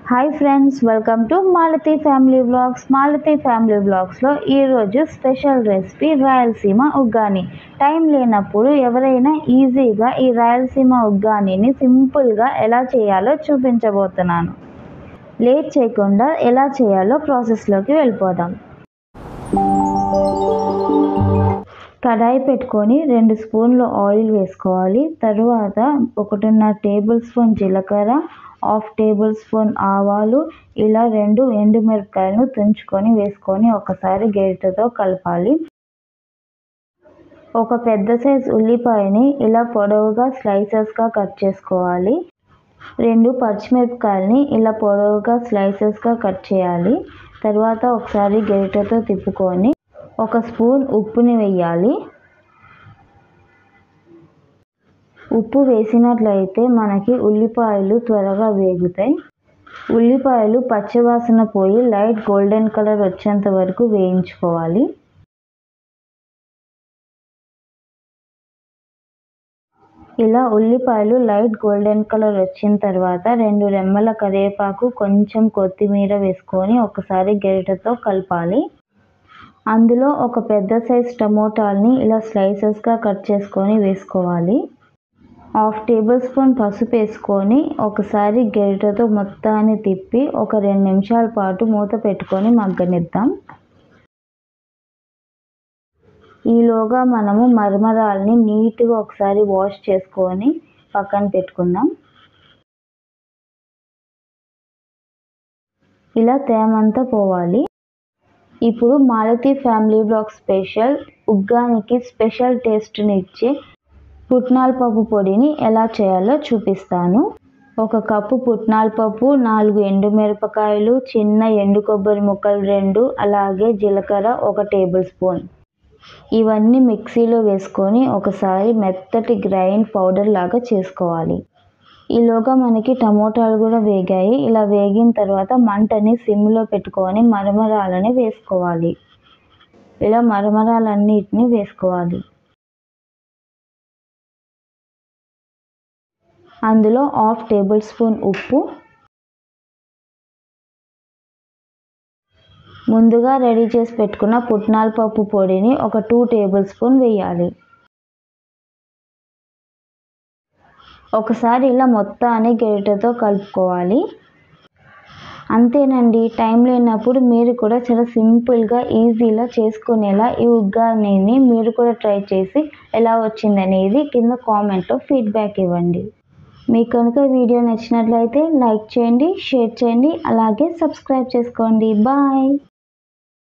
hi friends welcome to Malathi family vlogs Malathi family వ్లాగ్స్లో ఈరోజు special recipe Rayalaseema uggani time లేనప్పుడు ఎవరైనా ఈజీగా ఈ రాయలసీమ ఉగ్గానిని సింపుల్గా ఎలా చేయాలో చూపించబోతున్నాను లేట్ చేయకుండా ఎలా చేయాలో ప్రాసెస్లోకి వెళ్ళిపోదాం కడాయి పెట్టుకొని రెండు స్పూన్లు ఆయిల్ వేసుకోవాలి తరువాత ఒకటిన్నర టేబుల్ స్పూన్ జీలకర్ర హాఫ్ టేబుల్ స్పూన్ ఆవాలు ఇలా రెండు ఎండుమిరపకాయలను తుంచుకొని వేసుకొని ఒకసారి గరిటెతో కలపాలి ఒక పెద్ద సైజ్ ఉల్లిపాయని ఇలా పొడవుగా స్లైసెస్గా కట్ చేసుకోవాలి రెండు పచ్చిమిరపకాయలని ఇలా పొడవుగా స్లైసెస్గా కట్ చేయాలి తర్వాత ఒకసారి గరిటెతో తిప్పుకొని ఒక స్పూన్ ఉప్పుని వేయాలి ఉప్పు వేసినట్లయితే మనకి ఉల్లిపాయలు త్వరగా వేగుతాయి ఉల్లిపాయలు పచ్చివాసన పోయి లైట్ గోల్డెన్ కలర్ వచ్చేంత వరకు వేయించుకోవాలి ఇలా ఉల్లిపాయలు లైట్ గోల్డెన్ కలర్ వచ్చిన తర్వాత రెండు రెమ్మల కరివేపాకు కొంచెం కొత్తిమీర వేసుకొని ఒకసారి గరిటెతో కలపాలి అందులో ఒక పెద్ద సైజ్ టమోటాల్ని ఇలా స్లైసెస్గా కట్ చేసుకొని వేసుకోవాలి హాఫ్ టేబుల్ స్పూన్ పసుపు వేసుకొని ఒకసారి గరిటెతో మొత్తాన్ని తిప్పి ఒక రెండు నిమిషాల పాటు మూత పెట్టుకొని మగ్గనిద్దాం ఈలోగా మనము మరమరాల్ని నీట్గా ఒకసారి వాష్ చేసుకొని పక్కన పెట్టుకుందాం ఇలా తేమంతా పోవాలి ఇప్పుడు మాలతి ఫ్యామిలీ బ్లాగ్ స్పెషల్ ఉగ్గానికి స్పెషల్ టేస్ట్ని ఇచ్చే పుట్నాల పప్పు పొడిని ఎలా చేయాలో చూపిస్తాను ఒక కప్పు పుట్నాల పప్పు నాలుగు ఎండుమిరపకాయలు చిన్న ఎండు కొబ్బరి ముక్కలు రెండు అలాగే జీలకర్ర ఒక టేబుల్ స్పూన్ ఇవన్నీ మిక్సీలో వేసుకొని ఒకసారి మెత్తటి గ్రైండ్ పౌడర్ లాగా చేసుకోవాలి ఈలోగా మనకి టమోటాలు కూడా వేగాయి ఇలా వేగిన తర్వాత మంటని సిమ్లో పెట్టుకొని మరమరాలని వేసుకోవాలి ఇలా మరమరాలన్నిటిని వేసుకోవాలి అందులో హాఫ్ టేబుల్ స్పూన్ ఉప్పు ముందుగా రెడీ చేసి పెట్టుకున్న పుట్నాల పప్పు పొడిని ఒక టూ టేబుల్ స్పూన్ వేయాలి ఒకసారి ఇలా మొత్తాన్ని గరిటెతో కలుపుకోవాలి అంతేనండి టైం లేనప్పుడు మీరు కూడా చాలా సింపుల్గా ఈజీగా చేసుకునేలా ఈ ఉగ్గానిని మీరు కూడా ట్రై చేసి ఎలా వచ్చిందనేది కింద కామెంట్లో ఫీడ్బ్యాక్ ఇవ్వండి మీకు కనుక వీడియో నచ్చినట్లయితే లైక్ చేయండి షేర్ చేయండి అలాగే సబ్స్క్రైబ్ చేసుకోండి బాయ్